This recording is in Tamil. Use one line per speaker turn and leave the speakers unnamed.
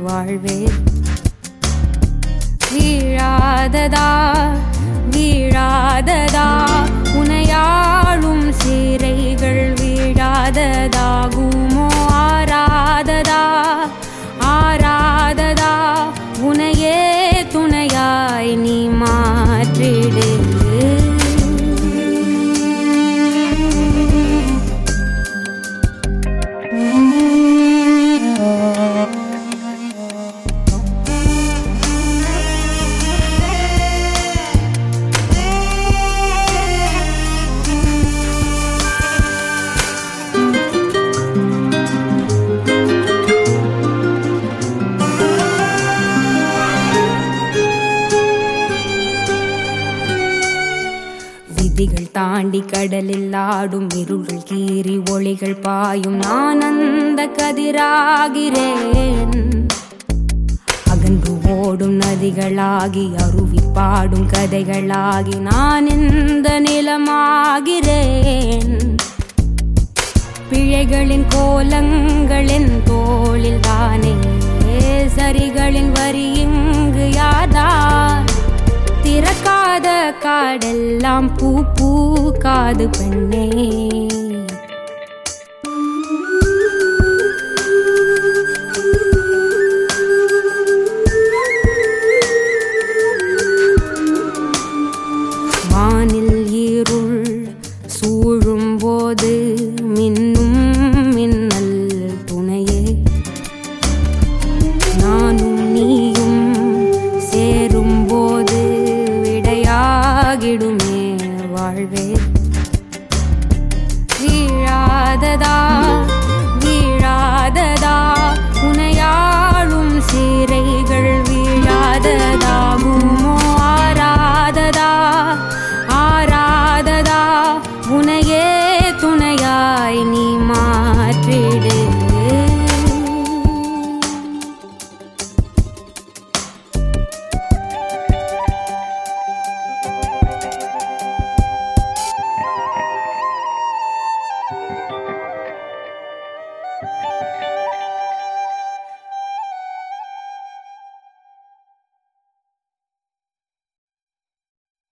வாழ்வே வீழாததா வீழாததா உனையாளும் சீரைகள் வீழாததாகுமோ ஆராததா ஆராததா உனையே துணையாய் நீ மாற்றிடு விதிகள் தாண்டி கடலில் ஆடும் இருள்கள் கீறி ஒளிகள் பாயும் நான் அந்த கதிராகிறேன் அகன்று ஓடும் நதிகளாகி அருவி பாடும் கதைகளாகி நான் இந்த நிலமாகிறேன் பிழைகளின் கோலங்களின் தோளில் தானே சரிகளின் வரி இங்கு யார்தான் திறக்காத காடெல்லாம் பூ பூக்காது பெண்ணே வானில் இருள் சூழும் போது மின்னும் மின்னல் துணையே நானும் நீயும் சேரும் போது விடையாகிடுமே வாழ்வே வீழாததா வீழாததா உனையாளும் சீரைகள் வீழாததாகுமோ ஆராததா ஆராததா உனையே துணையாய் நீ மாற்றிடு